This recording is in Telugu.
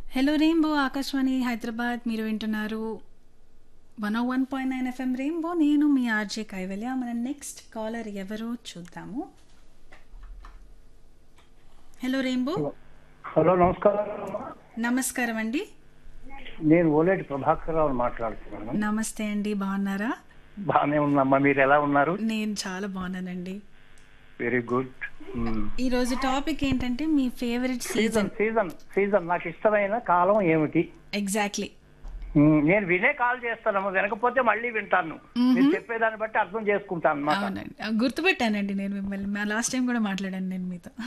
హలో రెయిన్బో ఆకాశవాణి హైదరాబాద్ మీరు వింటున్నారు one O one point nine FM rainbow నేను మీ ఆర్జే కైవల్య మన నెక్స్ట్ కాలర్ ఎవరో చూద్దాము హలో రెయిన్బో హలో నమస్కారం నమస్కారం అండి నేను ఓలేటి ప్రభాకర్ రావు మాట్లాడుతున్నాను నమస్తే అండి బాగున్నారా బాగానే ఉందమ్మా మీరు ఎలా ఉన్నారు నేను చాలా బాగున్నానండి వెరీ గుడ్ ఈ రోజు టాపిక్ ఏంటంటే మీ favourite season season season season నాకు ఇష్టమైన కాలం ఏమిటి ఎగ్జాక్ట్లీ మ్మ్, నేను వినే కాల్ చేస్తాను వినకపోతే మళ్ళీ వింటాను మీరు చెప్పేదాన్ని బట్టి అర్థం చేసుకుంటాను అన్నమాట అవునండి గుర్తుపెట్టానండి నేను మిమ్మల్ని లాస్ట్ టైం కూడా మాట్లాడాను నేను మీతో